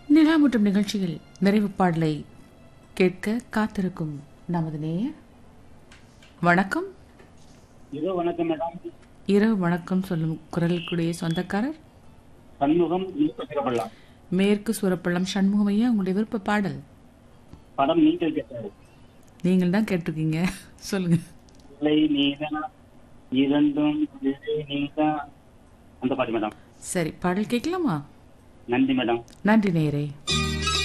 நிலாமுட்டும் நிகழ்ச்சியில் நிறைவு பாடலை கேட்க காத்திருக்கும் நமது நேயர் வணக்கம் இதோ வணக்கம் மேடம் இரவு வணக்கம் சொல்லும் குரலுக்குடைய சொந்தக்காரர் சண்முகம் நீக்கப்படலாம் மேற்கு சூரப்பள்ளம் சண்முகம் ஐயா உங்களுடைய விருப்ப பாடல் படம் நீங்கள் கேட்டாரு நீங்கள் தான் கேட்டிருக்கீங்க சொல்லுங்க இல்லை நீதான் இரண்டும் இல்லை நீதான் அந்த பாட்டு மேடம் சரி பாடல் கேட்கலாமா நன்றி மேடம் நன்றி நேயரே